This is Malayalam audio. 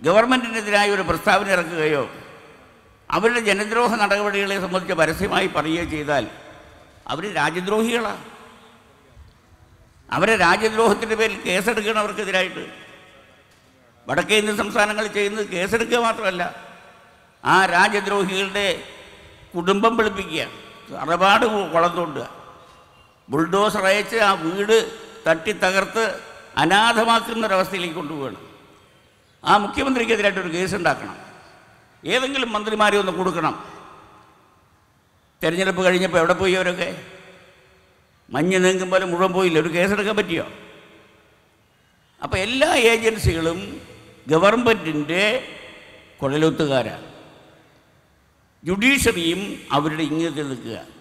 ഗവൺമെൻറ്റിനെതിരായ ഒരു പ്രസ്താവന ഇറക്കുകയോ അവരുടെ ജനദ്രോഹ നടപടികളെ സംബന്ധിച്ച് പരസ്യമായി പറയുകയോ ചെയ്താൽ അവർ രാജ്യദ്രോഹികളാണ് അവരെ രാജ്യദ്രോഹത്തിൻ്റെ പേരിൽ കേസെടുക്കണം അവർക്കെതിരായിട്ട് വടക്കേ ഇന്ത്യൻ സംസ്ഥാനങ്ങൾ ചെയ്യുന്നത് കേസെടുക്കുക മാത്രമല്ല ആ രാജ്യദ്രോഹികളുടെ കുടുംബം വെളുപ്പിക്കുക അറപാട് വളർന്നുകൊണ്ടുക ബുൾഡോസർ അയച്ച് ആ വീട് തട്ടി തകർത്ത് അനാഥമാക്കുന്ന ഒരവസ്ഥയിലേക്ക് കൊണ്ടുപോവുകയാണ് ആ മുഖ്യമന്ത്രിക്കെതിരായിട്ട് ഒരു കേസ് ഉണ്ടാക്കണം ഏതെങ്കിലും മന്ത്രിമാരെ ഒന്ന് കൊടുക്കണം തെരഞ്ഞെടുപ്പ് കഴിഞ്ഞപ്പോൾ എവിടെ പോയി അവരൊക്കെ മഞ്ഞ് നീങ്ങും പോലെ മുഴുവൻ പോയില്ല ഒരു കേസെടുക്കാൻ പറ്റിയോ അപ്പോൾ എല്ലാ ഏജൻസികളും ഗവൺമെൻറ്റിൻ്റെ കുഴലൊത്തുകാരാണ് ജുഡീഷ്യറിയും അവരുടെ ഇങ്ങനത്തെ നിൽക്കുക